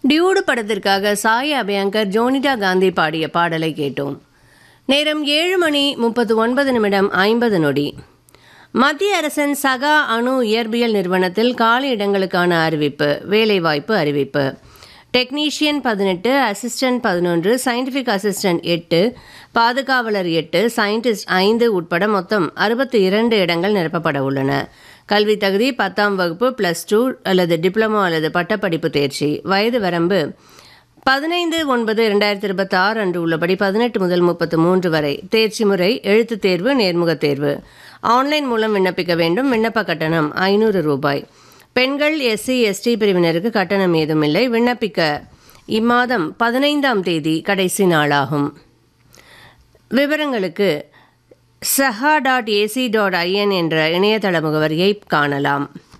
dude படத்திற்காக சாய் அபயங்கர் ஜோனிடா காந்தி பாடிய பாடலை கேட்டோம் நேரம் ஏழு மணி முப்பத்து ஒன்பது நிமிடம் ஐம்பது நொடி மத்திய அரசின் சகா அணு இயற்பியல் நிறுவனத்தில் காலி இடங்களுக்கான அறிவிப்பு வேலைவாய்ப்பு அறிவிப்பு டெக்னீஷியன் பதினெட்டு அசிஸ்டன்ட் பதினொன்று சயின்டிஃபிக் அசிஸ்டன்ட் எட்டு பாதுகாவலர் எட்டு சயின்டிஸ்ட் ஐந்து உட்பட மொத்தம் அறுபத்தி இரண்டு இடங்கள் நிரப்பப்பட உள்ளன கல்வி தகுதி பத்தாம் வகுப்பு ப்ளஸ் டூ அல்லது டிப்ளமோ அல்லது பட்டப்படிப்பு தேர்ச்சி வயது வரம்பு பதினைந்து ஒன்பது இரண்டாயிரத்தி இருபத்தி ஆறு அன்று உள்ளபடி பதினெட்டு முதல் முப்பத்து மூன்று வரை தேர்ச்சி முறை எழுத்துத் தேர்வு நேர்முகத் தேர்வு ஆன்லைன் மூலம் விண்ணப்பிக்க வேண்டும் விண்ணப்ப கட்டணம் ஐநூறு ரூபாய் பெண்கள் எஸ்சி எஸ்டி பிரிவினருக்கு கட்டணம் ஏதும் இல்லை விண்ணப்பிக்க இம்மாதம் பதினைந்தாம் தேதி கடைசி நாளாகும் விவரங்களுக்கு சஹா டாட் ஏசி டாட் ஐஎன் என்ற இணையதள முகவரியை காணலாம்